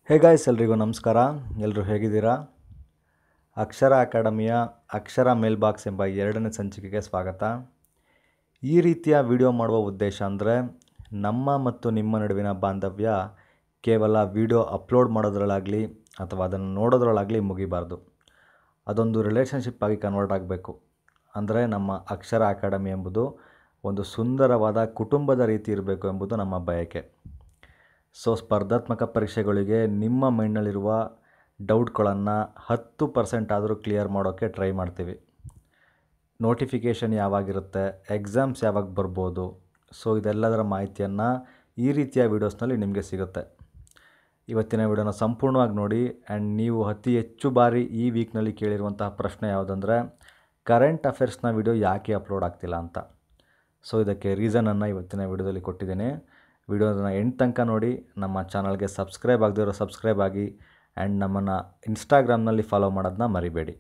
hey guys ಎಲ್ರಿಗೂ ನಮಸ್ಕಾರ ಎಲ್ಲರೂ ಹೇಗಿದ್ದೀರಾ ಅಕ್ಷರ ಅಕಾಡೆಮಿಯ ಅಕ್ಷರ ಮೇಲ್ ಬಾಕ್ಸ್ ಎಂಬ ಎರಡನೇ ಸಂಚಿಕೆಗೆ ಸ್ವಾಗತ ಈ ರೀತಿಯ ವಿಡಿಯೋ ಮಾಡುವ ಉದ್ದೇಶ ಅಂದರೆ ನಮ್ಮ ಮತ್ತು ನಿಮ್ಮ ನಡುವಿನ ಬಾಂಧವ್ಯ ಕೇವಲ ವಿಡಿಯೋ ಅಪ್ಲೋಡ್ ಮಾಡೋದ್ರಲ್ಲಾಗಲಿ ಅಥವಾ ಅದನ್ನು ನೋಡೋದ್ರಲ್ಲಾಗಲಿ ಮುಗಿಬಾರ್ದು ಅದೊಂದು ರಿಲೇಷನ್ಶಿಪ್ ಆಗಿ ಕನ್ವರ್ಟ್ ಆಗಬೇಕು ಅಂದರೆ ನಮ್ಮ ಅಕ್ಷರ ಅಕಾಡೆಮಿ ಎಂಬುದು ಒಂದು ಸುಂದರವಾದ ಕುಟುಂಬದ ರೀತಿ ಇರಬೇಕು ಎಂಬುದು ನಮ್ಮ ಬಯಕೆ ಸೊ ಸ್ಪರ್ಧಾತ್ಮಕ ಪರೀಕ್ಷೆಗಳಿಗೆ ನಿಮ್ಮ ಮೈಂಡ್ನಲ್ಲಿರುವ ಡೌಟ್ಗಳನ್ನು ಹತ್ತು ಪರ್ಸೆಂಟ್ ಆದರೂ ಕ್ಲಿಯರ್ ಮಾಡೋಕ್ಕೆ ಟ್ರೈ ಮಾಡ್ತೀವಿ ನೋಟಿಫಿಕೇಷನ್ ಯಾವಾಗಿರುತ್ತೆ ಎಕ್ಸಾಮ್ಸ್ ಯಾವಾಗ ಬರ್ಬೋದು ಸೊ ಇದೆಲ್ಲದರ ಮಾಹಿತಿಯನ್ನು ಈ ರೀತಿಯ ವೀಡಿಯೋಸ್ನಲ್ಲಿ ನಿಮಗೆ ಸಿಗುತ್ತೆ ಇವತ್ತಿನ ವಿಡಿಯೋನ ಸಂಪೂರ್ಣವಾಗಿ ನೋಡಿ ಆ್ಯಂಡ್ ನೀವು ಅತಿ ಹೆಚ್ಚು ಬಾರಿ ಈ ವೀಕ್ನಲ್ಲಿ ಕೇಳಿರುವಂತಹ ಪ್ರಶ್ನೆ ಯಾವುದಂದರೆ ಕರೆಂಟ್ ಅಫೇರ್ಸ್ನ ವಿಡಿಯೋ ಯಾಕೆ ಅಪ್ಲೋಡ್ ಆಗ್ತಿಲ್ಲ ಅಂತ ಸೊ ಇದಕ್ಕೆ ರೀಸನನ್ನು ಇವತ್ತಿನ ವಿಡಿಯೋದಲ್ಲಿ ಕೊಟ್ಟಿದ್ದೀನಿ ವಿಡಿಯೋನ ಎಂಡ್ ತನಕ ನೋಡಿ ನಮ್ಮ ಚಾನಲ್ಗೆ ಸಬ್ಸ್ಕ್ರೈಬ್ ಆಗದಿರೋ ಸಬ್ಸ್ಕ್ರೈಬ್ ಆಗಿ ಆ್ಯಂಡ್ ನಮ್ಮನ್ನು ಇನ್ಸ್ಟಾಗ್ರಾಮ್ನಲ್ಲಿ ಫಾಲೋ ಮಾಡೋದನ್ನ ಮರಿಬೇಡಿ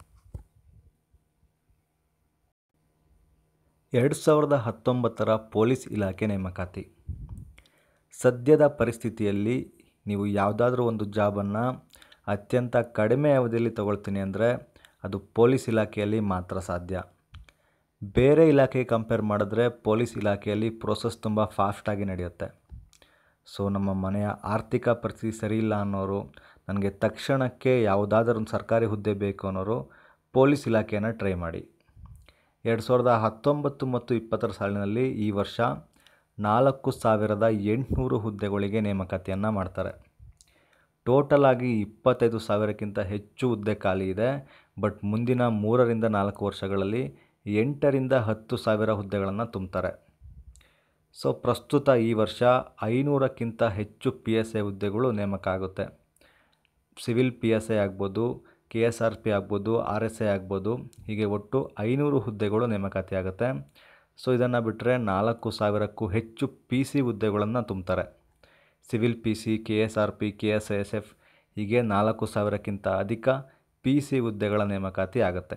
ಎರಡು ಸಾವಿರದ ಹತ್ತೊಂಬತ್ತರ ಪೊಲೀಸ್ ಇಲಾಖೆ ನೇಮಕಾತಿ ಸದ್ಯದ ಪರಿಸ್ಥಿತಿಯಲ್ಲಿ ನೀವು ಯಾವುದಾದ್ರೂ ಒಂದು ಜಾಬನ್ನು ಅತ್ಯಂತ ಕಡಿಮೆ ಅವಧಿಯಲ್ಲಿ ತಗೊಳ್ತೀನಿ ಅಂದರೆ ಅದು ಪೊಲೀಸ್ ಇಲಾಖೆಯಲ್ಲಿ ಮಾತ್ರ ಸಾಧ್ಯ ಬೇರೆ ಇಲಾಖೆಗೆ ಕಂಪೇರ್ ಮಾಡಿದ್ರೆ ಪೊಲೀಸ್ ಇಲಾಖೆಯಲ್ಲಿ ಪ್ರೋಸೆಸ್ ತುಂಬ ಫಾಸ್ಟಾಗಿ ನಡೆಯುತ್ತೆ ಸೊ ನಮ್ಮ ಮನೆಯ ಆರ್ಥಿಕ ಪರಿಸ್ಥಿತಿ ಸರಿಯಿಲ್ಲ ಅನ್ನೋರು ನನಗೆ ತಕ್ಷಣಕ್ಕೆ ಯಾವುದಾದ್ರೂ ಒಂದು ಸರ್ಕಾರಿ ಹುದ್ದೆ ಬೇಕು ಅನ್ನೋರು ಪೊಲೀಸ್ ಇಲಾಖೆಯನ್ನು ಟ್ರೈ ಮಾಡಿ ಎರಡು ಸಾವಿರದ ಹತ್ತೊಂಬತ್ತು ಮತ್ತು ಇಪ್ಪತ್ತರ ಸಾಲಿನಲ್ಲಿ ಈ ವರ್ಷ ನಾಲ್ಕು ಸಾವಿರದ ಎಂಟುನೂರು ಹುದ್ದೆಗಳಿಗೆ ನೇಮಕಾತಿಯನ್ನು ಮಾಡ್ತಾರೆ ಟೋಟಲ್ ಆಗಿ ಇಪ್ಪತ್ತೈದು ಸಾವಿರಕ್ಕಿಂತ ಹೆಚ್ಚು ಹುದ್ದೆ ಖಾಲಿ ಇದೆ ಬಟ್ ಮುಂದಿನ ಮೂರರಿಂದ ನಾಲ್ಕು ವರ್ಷಗಳಲ್ಲಿ ಎಂಟರಿಂದ ಹತ್ತು ಸಾವಿರ ಹುದ್ದೆಗಳನ್ನು ತುಂಬ್ತಾರೆ ಸೊ ಪ್ರಸ್ತುತ ಈ ವರ್ಷ ಐನೂರಕ್ಕಿಂತ ಹೆಚ್ಚು ಪಿ ಎಸ್ ಐ ಹುದ್ದೆಗಳು ನೇಮಕ ಆಗುತ್ತೆ ಸಿವಿಲ್ ಪಿ ಎಸ್ ಐ ಆಗ್ಬೋದು ಕೆ ಎಸ್ ಆರ್ ಪಿ ಆಗ್ಬೋದು ಆರ್ ಎಸ್ ಐ ಆಗ್ಬೋದು ಹೀಗೆ ಒಟ್ಟು ಐನೂರು ಹುದ್ದೆಗಳು ನೇಮಕಾತಿ ಆಗುತ್ತೆ ಸೊ ಇದನ್ನು ಬಿಟ್ಟರೆ ನಾಲ್ಕು ಸಾವಿರಕ್ಕೂ ಹೆಚ್ಚು ಪಿ ಸಿ ಹುದ್ದೆಗಳನ್ನು ತುಂಬ್ತಾರೆ civil P C K S R P K S S F ಹೀಗೆ ನಾಲ್ಕು ಸಾವಿರಕ್ಕಿಂತ ಅಧಿಕ ಪಿ ಸಿ ಹುದ್ದೆಗಳ ನೇಮಕಾತಿ ಆಗುತ್ತೆ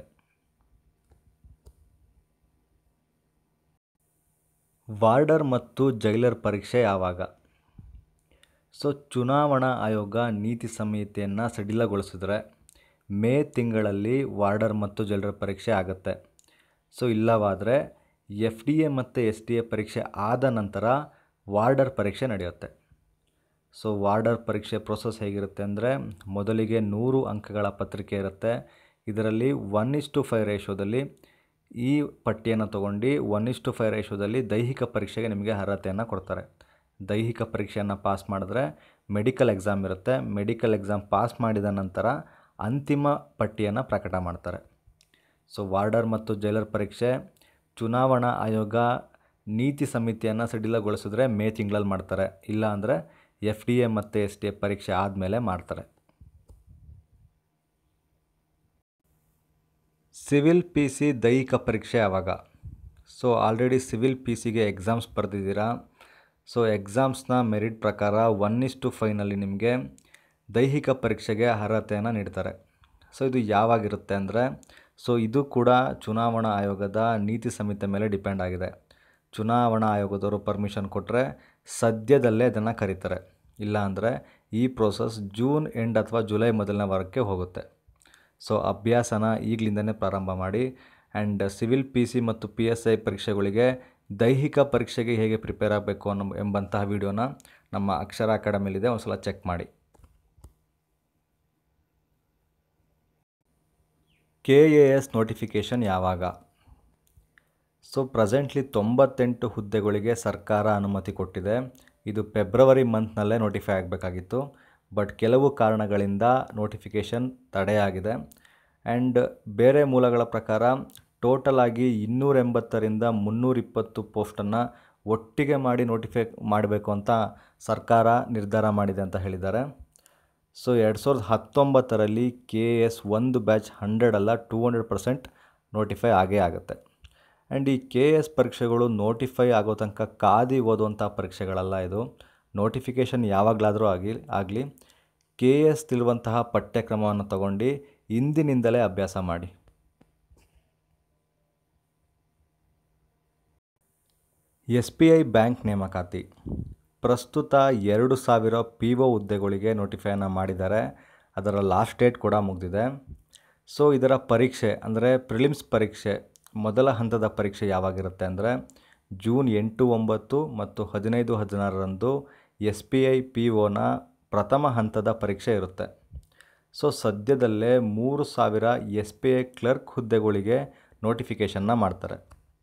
ವಾರ್ಡರ್ ಮತ್ತು ಜೈಲರ್ ಪರೀಕ್ಷೆ ಯಾವಾಗ ಸೊ ಚುನಾವಣಾ ಆಯೋಗ ನೀತಿ ಸಂಹಿತೆಯನ್ನು ಸಡಿಲಗೊಳಿಸಿದ್ರೆ ಮೇ ತಿಂಗಳಲ್ಲಿ ವಾರ್ಡರ್ ಮತ್ತು ಜೈಲರ್ ಪರೀಕ್ಷೆ ಆಗುತ್ತೆ ಸೊ ಇಲ್ಲವಾದರೆ ಎಫ್ ಡಿ ಎ ಮತ್ತು ಎಸ್ ಡಿ ಎ ಪರೀಕ್ಷೆ ಆದ ನಂತರ ವಾರ್ಡರ್ ಪರೀಕ್ಷೆ ನಡೆಯುತ್ತೆ ಸೊ ವಾರ್ಡರ್ ಪರೀಕ್ಷೆ ಪ್ರೊಸೆಸ್ ಹೇಗಿರುತ್ತೆ ಅಂದರೆ ಮೊದಲಿಗೆ ನೂರು ಅಂಕಗಳ ಪತ್ರಿಕೆ ಇರುತ್ತೆ ಇದರಲ್ಲಿ ಒನ್ ಇಸ್ಟು ಫೈವ್ ರೇಷೋದಲ್ಲಿ ಈ ಪಟ್ಟಿಯನ್ನು ತೊಗೊಂಡು ಒನ್ ಇಸ್ಟು ಫೈವ್ ರೇಷೋದಲ್ಲಿ ದೈಹಿಕ ಪರೀಕ್ಷೆಗೆ ನಿಮಗೆ ಅರ್ಹತೆಯನ್ನು ಕೊಡ್ತಾರೆ ದೈಹಿಕ ಪರೀಕ್ಷೆಯನ್ನು ಪಾಸ್ ಮಾಡಿದ್ರೆ ಮೆಡಿಕಲ್ ಎಕ್ಸಾಮ್ ಇರುತ್ತೆ ಮೆಡಿಕಲ್ ಎಕ್ಸಾಮ್ ಪಾಸ್ ಮಾಡಿದ ನಂತರ ಅಂತಿಮ ಪಟ್ಟಿಯನ್ನು ಪ್ರಕಟ ಮಾಡ್ತಾರೆ ಸೊ ವಾರ್ಡರ್ ಮತ್ತು ಜೈಲರ್ ಪರೀಕ್ಷೆ ಚುನಾವಣಾ ಆಯೋಗ ನೀತಿ ಸಮಿತಿಯನ್ನು ಸಡಿಲಗೊಳಿಸಿದ್ರೆ ಮೇ ತಿಂಗಳಲ್ಲಿ ಮಾಡ್ತಾರೆ ಇಲ್ಲ ಅಂದರೆ ಎಫ್ ಡಿ ಎ ಮತ್ತು ಎಸ್ ಡಿ ಎ ಪರೀಕ್ಷೆ ಆದಮೇಲೆ ಮಾಡ್ತಾರೆ ಸಿವಿಲ್ ಪಿ ಸಿ ದೈಹಿಕ ಪರೀಕ್ಷೆ ಯಾವಾಗ ಸೊ ಆಲ್ರೆಡಿ ಸಿವಿಲ್ ಪಿ ಸಿಗೆ ಎಕ್ಸಾಮ್ಸ್ ಬರೆದಿದ್ದೀರಾ ಸೊ ಎಕ್ಸಾಮ್ಸ್ನ ಮೆರಿಟ್ ಪ್ರಕಾರ ಒನ್ ಇಸ್ಟು ಫೈನಲ್ಲಿ ನಿಮಗೆ ದೈಹಿಕ ಪರೀಕ್ಷೆಗೆ ಅರ್ಹತೆಯನ್ನು ನೀಡ್ತಾರೆ ಸೊ ಇದು ಯಾವಾಗಿರುತ್ತೆ ಅಂದರೆ ಸೊ ಇದು ಕೂಡ ಚುನಾವಣಾ ಆಯೋಗದ ನೀತಿ ಸಮಿತಿ ಮೇಲೆ ಡಿಪೆಂಡ್ ಆಗಿದೆ ಚುನಾವಣಾ ಆಯೋಗದವರು ಪರ್ಮಿಷನ್ ಕೊಟ್ಟರೆ ಸದ್ಯದಲ್ಲೇ ಇದನ್ನು ಕರೀತಾರೆ ಇಲ್ಲ ಅಂದರೆ ಈ ಪ್ರೋಸೆಸ್ ಜೂನ್ ಎಂಡ್ ಅಥವಾ ಜುಲೈ ಮೊದಲನೇ ವಾರಕ್ಕೆ ಹೋಗುತ್ತೆ ಸೊ ಅಭ್ಯಾಸನ ಈಗಲಿಂದನೇ ಪ್ರಾರಂಭ ಮಾಡಿ ಆ್ಯಂಡ್ ಸಿವಿಲ್ ಪಿ ಸಿ ಮತ್ತು ಪಿ ಎಸ್ ಐ ಪರೀಕ್ಷೆಗಳಿಗೆ ದೈಹಿಕ ಪರೀಕ್ಷೆಗೆ ಹೇಗೆ ಪ್ರಿಪೇರ್ ಆಗಬೇಕು ಅನ್ನೋ ಎಂಬಂತಹ ವಿಡಿಯೋನ ನಮ್ಮ ಅಕ್ಷರ ಅಕಾಡೆಮಿಲಿದೆ ಒಂದು ಸಲ ಚೆಕ್ ಮಾಡಿ ಕೆ ಎ ಎಸ್ ನೋಟಿಫಿಕೇಷನ್ ಯಾವಾಗ ಸೊ ಪ್ರೆಸೆಂಟ್ಲಿ ತೊಂಬತ್ತೆಂಟು ಹುದ್ದೆಗಳಿಗೆ ಸರ್ಕಾರ ಅನುಮತಿ ಕೊಟ್ಟಿದೆ ಇದು ಫೆಬ್ರವರಿ ಮಂತ್ನಲ್ಲೇ ನೋಟಿಫೈ ಆಗಬೇಕಾಗಿತ್ತು ಬಟ್ ಕೆಲವು ಕಾರಣಗಳಿಂದ ನೋಟಿಫಿಕೇಷನ್ ತಡೆಯಾಗಿದೆ ಆ್ಯಂಡ್ ಬೇರೆ ಮೂಲಗಳ ಪ್ರಕಾರ ಟೋಟಲ್ ಆಗಿ ಇನ್ನೂರ ಎಂಬತ್ತರಿಂದ ಮುನ್ನೂರಿಪ್ಪತ್ತು ಪೋಸ್ಟನ್ನು ಒಟ್ಟಿಗೆ ಮಾಡಿ ನೋಟಿಫೈ ಮಾಡಬೇಕು ಅಂತ ಸರ್ಕಾರ ನಿರ್ಧಾರ ಮಾಡಿದೆ ಅಂತ ಹೇಳಿದ್ದಾರೆ ಸೊ ಎರಡು ಸಾವಿರದ ಹತ್ತೊಂಬತ್ತರಲ್ಲಿ ಕೆ ಎಸ್ ಒಂದು ಬ್ಯಾಚ್ ಹಂಡ್ರೆಡ್ ಅಲ್ಲ ಟೂ ಹಂಡ್ರೆಡ್ ಪರ್ಸೆಂಟ್ ನೋಟಿಫೈ ಆಗೇ ಆಗುತ್ತೆ ಆ್ಯಂಡ್ ಈ ಕೆ ಎಸ್ ಪರೀಕ್ಷೆಗಳು ನೋಟಿಫೈ ಆಗೋ ತನಕ ಕಾದಿ ಓದುವಂಥ ಪರೀಕ್ಷೆಗಳಲ್ಲ ಇದು ನೋಟಿಫಿಕೇಷನ್ ಯಾವಾಗಲಾದರೂ ಆಗಿ ಆಗಲಿ ಕೆ ಎಸ್ ತಿಳುವಂತಹ ಪಠ್ಯಕ್ರಮವನ್ನು ತಗೊಂಡು ಇಂದಿನಿಂದಲೇ ಅಭ್ಯಾಸ ಮಾಡಿ ಎಸ್ ಬಿ ಐ ಬ್ಯಾಂಕ್ ನೇಮಕಾತಿ ಪ್ರಸ್ತುತ ಎರಡು ಸಾವಿರ ಪಿ ಒ ಹುದ್ದೆಗಳಿಗೆ ನೋಟಿಫೈನ ಮಾಡಿದ್ದಾರೆ ಅದರ ಲಾಸ್ಟ್ ಡೇಟ್ ಕೂಡ ಮುಗಿದಿದೆ ಸೊ ಇದರ ಪರೀಕ್ಷೆ ಅಂದರೆ ಪ್ರಿಲಿಮ್ಸ್ ಪರೀಕ್ಷೆ ಮೊದಲ ಹಂತದ ಪರೀಕ್ಷೆ ಯಾವಾಗಿರುತ್ತೆ ಅಂದರೆ ಜೂನ್ ಎಂಟು ಒಂಬತ್ತು ಮತ್ತು ಹದಿನೈದು ಹದಿನಾರರಂದು ಎಸ್ ಪಿ ಐ ಪಿ ಒನ ಪ್ರಥಮ ಹಂತದ ಪರೀಕ್ಷೆ ಇರುತ್ತೆ ಸೊ ಸದ್ಯದಲ್ಲೇ ಮೂರು ಸಾವಿರ ಎಸ್ ಪಿ ಐ ಕ್ಲರ್ಕ್ ಹುದ್ದೆಗಳಿಗೆ ನೋಟಿಫಿಕೇಷನ್ನ ಮಾಡ್ತಾರೆ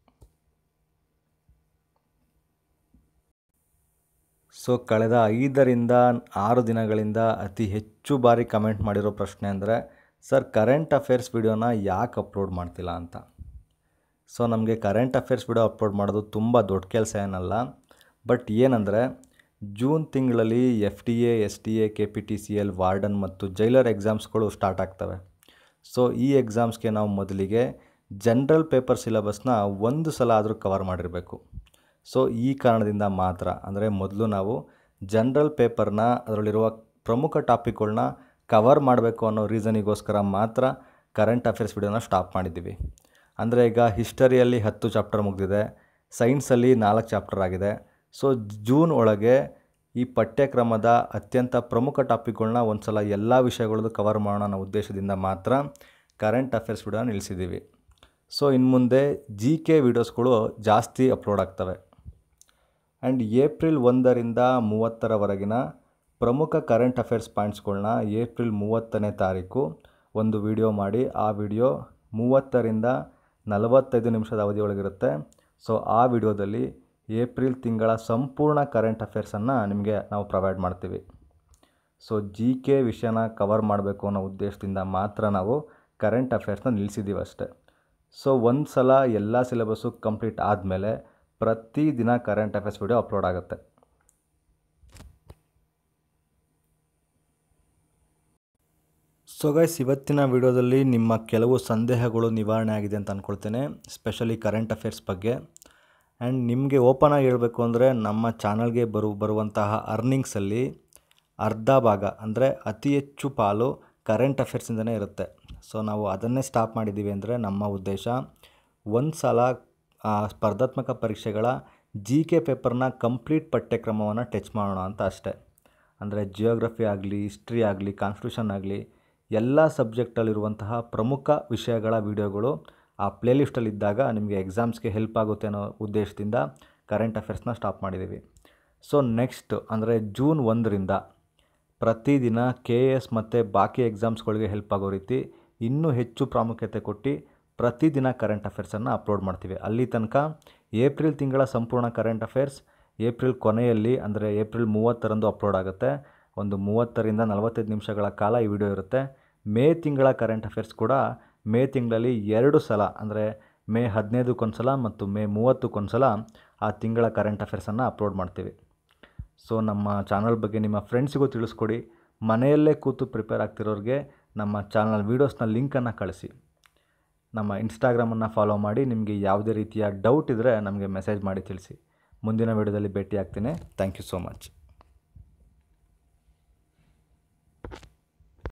ಸೊ ಕಳೆದ ಐದರಿಂದ ಆರು ದಿನಗಳಿಂದ ಅತಿ ಹೆಚ್ಚು ಬಾರಿ ಕಮೆಂಟ್ ಮಾಡಿರೋ ಪ್ರಶ್ನೆ ಅಂದರೆ ಸರ್ ಕರೆಂಟ್ ಅಫೇರ್ಸ್ ವಿಡಿಯೋನ ಯಾಕೆ ಅಪ್ಲೋಡ್ ಮಾಡ್ತಿಲ್ಲ ಅಂತ ಸೊ ನಮಗೆ ಕರೆಂಟ್ ಅಫೇರ್ಸ್ ವಿಡಿಯೋ ಅಪ್ಲೋಡ್ ಮಾಡೋದು ತುಂಬ ದೊಡ್ಡ ಕೆಲಸ ಏನಲ್ಲ ಬಟ್ ಏನಂದರೆ ಜೂನ್ ತಿಂಗಳಲ್ಲಿ F D A S D A K P T C L warden ಮತ್ತು ಜೈಲರ್ ಎಕ್ಸಾಮ್ಸ್ಗಳು ಸ್ಟಾರ್ಟ್ ಆಗ್ತವೆ ಸೊ ಈ ಎಕ್ಸಾಮ್ಸ್ಗೆ ನಾವು ಮೊದಲಿಗೆ ಜನ್ರಲ್ ಪೇಪರ್ ಸಿಲೆಬಸ್ನ ಒಂದು ಸಲ ಆದರೂ ಕವರ್ ಮಾಡಿರಬೇಕು ಸೊ ಈ ಕಾರಣದಿಂದ ಮಾತ್ರ ಅಂದರೆ ಮೊದಲು ನಾವು ಜನ್ರಲ್ ಪೇಪರ್ನ ಅದರಲ್ಲಿರುವ ಪ್ರಮುಖ ಟಾಪಿಕ್ಗಳನ್ನ ಕವರ್ ಮಾಡಬೇಕು ಅನ್ನೋ ರೀಸನಿಗೋಸ್ಕರ ಮಾತ್ರ ಕರೆಂಟ್ ಅಫೇರ್ಸ್ ವಿಡಿಯೋನ ಸ್ಟಾಪ್ ಮಾಡಿದ್ದೀವಿ ಅಂದರೆ ಈಗ ಹಿಸ್ಟರಿಯಲ್ಲಿ ಹತ್ತು ಚಾಪ್ಟರ್ ಮುಗಿದಿದೆ ಸೈನ್ಸಲ್ಲಿ ನಾಲ್ಕು ಚಾಪ್ಟರ್ ಆಗಿದೆ ಸೊ ಜೂನ್ ಒಳಗೆ ಈ ಪಠ್ಯಕ್ರಮದ ಅತ್ಯಂತ ಪ್ರಮುಖ ಟಾಪಿಕ್ಗಳನ್ನ ಒಂದು ಸಲ ಎಲ್ಲ ವಿಷಯಗಳದ್ದು ಕವರ್ ಮಾಡೋಣ ಅನ್ನೋ ಉದ್ದೇಶದಿಂದ ಮಾತ್ರ ಕರೆಂಟ್ ಅಫೇರ್ಸ್ ವಿಡಿಯೋ ನಿಲ್ಲಿಸಿದ್ದೀವಿ ಸೊ ಇನ್ನು ಮುಂದೆ ಜಿ ಕೆ ವಿಡಿಯೋಸ್ಗಳು ಜಾಸ್ತಿ ಅಪ್ಲೋಡ್ ಆಗ್ತವೆ ಆ್ಯಂಡ್ ಏಪ್ರಿಲ್ ಒಂದರಿಂದ ಮೂವತ್ತರವರೆಗಿನ ಪ್ರಮುಖ ಕರೆಂಟ್ ಅಫೇರ್ಸ್ ಪಾಯಿಂಟ್ಸ್ಗಳನ್ನ ಏಪ್ರಿಲ್ ಮೂವತ್ತನೇ ತಾರೀಕು ಒಂದು ವಿಡಿಯೋ ಮಾಡಿ ಆ ವಿಡಿಯೋ ಮೂವತ್ತರಿಂದ ನಲವತ್ತೈದು ನಿಮಿಷದ ಅವಧಿಯೊಳಗಿರುತ್ತೆ ಸೊ ಆ ವಿಡಿಯೋದಲ್ಲಿ ಏಪ್ರಿಲ್ ತಿಂಗಳ ಸಂಪೂರ್ಣ ಕರೆಂಟ್ ಅಫೇರ್ಸನ್ನು ನಿಮಗೆ ನಾವು ಪ್ರೊವೈಡ್ ಮಾಡ್ತೀವಿ ಸೊ ಜಿ ಕೆ ವಿಷಯನ ಕವರ್ ಮಾಡಬೇಕು ಅನ್ನೋ ಉದ್ದೇಶದಿಂದ ಮಾತ್ರ ನಾವು ಕರೆಂಟ್ ಅಫೇರ್ಸ್ನ ನಿಲ್ಲಿಸಿದ್ದೀವಿ ಅಷ್ಟೇ ಸೊ ಒಂದು ಸಲ ಎಲ್ಲ ಸಿಲೆಬಸ್ಸು ಕಂಪ್ಲೀಟ್ ಆದಮೇಲೆ ಪ್ರತಿದಿನ ಕರೆಂಟ್ ಅಫೇರ್ಸ್ ವಿಡಿಯೋ ಅಪ್ಲೋಡ್ ಆಗುತ್ತೆ ಸೊ ಗೈಸ್ ಇವತ್ತಿನ ವಿಡಿಯೋದಲ್ಲಿ ನಿಮ್ಮ ಕೆಲವು ಸಂದೇಹಗಳು ನಿವಾರಣೆ ಆಗಿದೆ ಅಂತ ಅಂದ್ಕೊಳ್ತೇನೆ ಸ್ಪೆಷಲಿ ಕರೆಂಟ್ ಅಫೇರ್ಸ್ ಬಗ್ಗೆ ಆ್ಯಂಡ್ ನಿಮಗೆ ಓಪನ್ ಆಗಿ ಹೇಳಬೇಕು ಅಂದರೆ ನಮ್ಮ ಚಾನಲ್ಗೆ ಬರು ಬರುವಂತಹ ಅರ್ನಿಂಗ್ಸಲ್ಲಿ ಅರ್ಧ ಭಾಗ ಅಂದರೆ ಅತಿ ಹೆಚ್ಚು ಪಾಲು ಕರೆಂಟ್ ಅಫೇರ್ಸಿಂದನೇ ಇರುತ್ತೆ ಸೊ ನಾವು ಅದನ್ನೇ ಸ್ಟಾಪ್ ಮಾಡಿದ್ದೀವಿ ಅಂದರೆ ನಮ್ಮ ಉದ್ದೇಶ ಒಂದು ಸಲ ಆ ಸ್ಪರ್ಧಾತ್ಮಕ ಪರೀಕ್ಷೆಗಳ ಜಿ ಕೆ ಪೇಪರ್ನ ಕಂಪ್ಲೀಟ್ ಪಠ್ಯಕ್ರಮವನ್ನು ಟಚ್ ಮಾಡೋಣ ಅಂತ ಅಷ್ಟೇ ಅಂದರೆ ಜಿಯೋಗ್ರಫಿ ಆಗಲಿ ಹಿಸ್ಟ್ರಿ ಆಗಲಿ ಕಾನ್ಸ್ಟಿಟ್ಯೂಷನ್ ಆಗಲಿ ಎಲ್ಲ ಸಬ್ಜೆಕ್ಟಲ್ಲಿರುವಂತಹ ಪ್ರಮುಖ ವಿಷಯಗಳ ವಿಡಿಯೋಗಳು ಆ ಪ್ಲೇಲಿಸ್ಟಲ್ಲಿದ್ದಾಗ ನಿಮಗೆ ಎಕ್ಸಾಮ್ಸ್ಗೆ ಹೆಲ್ಪ್ ಆಗುತ್ತೆ ಅನ್ನೋ ಉದ್ದೇಶದಿಂದ ಕರೆಂಟ್ ಅಫೇರ್ಸ್ನ ಸ್ಟಾಪ್ ಮಾಡಿದ್ದೀವಿ ಸೊ ನೆಕ್ಸ್ಟ್ ಅಂದರೆ ಜೂನ್ ಒಂದರಿಂದ ಪ್ರತಿದಿನ ಕೆ ಎ ಎಸ್ ಮತ್ತು ಬಾಕಿ ಎಕ್ಸಾಮ್ಸ್ಗಳಿಗೆ ಹೆಲ್ಪ್ ಆಗೋ ರೀತಿ ಇನ್ನೂ ಹೆಚ್ಚು ಪ್ರಾಮುಖ್ಯತೆ ಕೊಟ್ಟು ಪ್ರತಿದಿನ ಕರೆಂಟ್ ಅಫೇರ್ಸನ್ನು ಅಪ್ಲೋಡ್ ಮಾಡ್ತೀವಿ ಅಲ್ಲಿ ತನಕ ಏಪ್ರಿಲ್ ತಿಂಗಳ ಸಂಪೂರ್ಣ ಕರೆಂಟ್ ಅಫೇರ್ಸ್ ಏಪ್ರಿಲ್ ಕೊನೆಯಲ್ಲಿ ಅಂದರೆ ಏಪ್ರಿಲ್ ಮೂವತ್ತರಂದು ಅಪ್ಲೋಡ್ ಆಗುತ್ತೆ ಒಂದು ಮೂವತ್ತರಿಂದ ನಲವತ್ತೈದು ನಿಮಿಷಗಳ ಕಾಲ ಈ ವಿಡಿಯೋ ಇರುತ್ತೆ ಮೇ ತಿಂಗಳ ಕರೆಂಟ್ ಅಫೇರ್ಸ್ ಕೂಡ ಮೇ ತಿಂಗಳಲ್ಲಿ ಎರಡು ಸಲ ಅಂದರೆ ಮೇ ಹದಿನೈದಕ್ಕೊಂದು ಸಲ ಮತ್ತು ಮೇ ಮೂವತ್ತಕ್ಕೊಂದು ಸಲ ಆ ತಿಂಗಳ ಕರೆಂಟ್ ಅಫೇರ್ಸನ್ನು ಅಪ್ಲೋಡ್ ಮಾಡ್ತೀವಿ ಸೊ ನಮ್ಮ ಚಾನಲ್ ಬಗ್ಗೆ ನಿಮ್ಮ ಫ್ರೆಂಡ್ಸಿಗೂ ತಿಳಿಸ್ಕೊಡಿ ಮನೆಯಲ್ಲೇ ಕೂತು ಪ್ರಿಪೇರ್ ಆಗ್ತಿರೋರಿಗೆ ನಮ್ಮ ಚಾನಲ್ ವೀಡಿಯೋಸ್ನ ಲಿಂಕನ್ನು ಕಳಿಸಿ ನಮ್ಮ ಇನ್ಸ್ಟಾಗ್ರಾಮನ್ನು ಫಾಲೋ ಮಾಡಿ ನಿಮಗೆ ಯಾವುದೇ ರೀತಿಯ ಡೌಟ್ ಇದ್ದರೆ ನಮಗೆ ಮೆಸೇಜ್ ಮಾಡಿ ತಿಳಿಸಿ ಮುಂದಿನ ವೀಡಿಯೋದಲ್ಲಿ ಭೇಟಿ ಆಗ್ತೀನಿ ಥ್ಯಾಂಕ್ ಯು ಸೋ ಮಚ್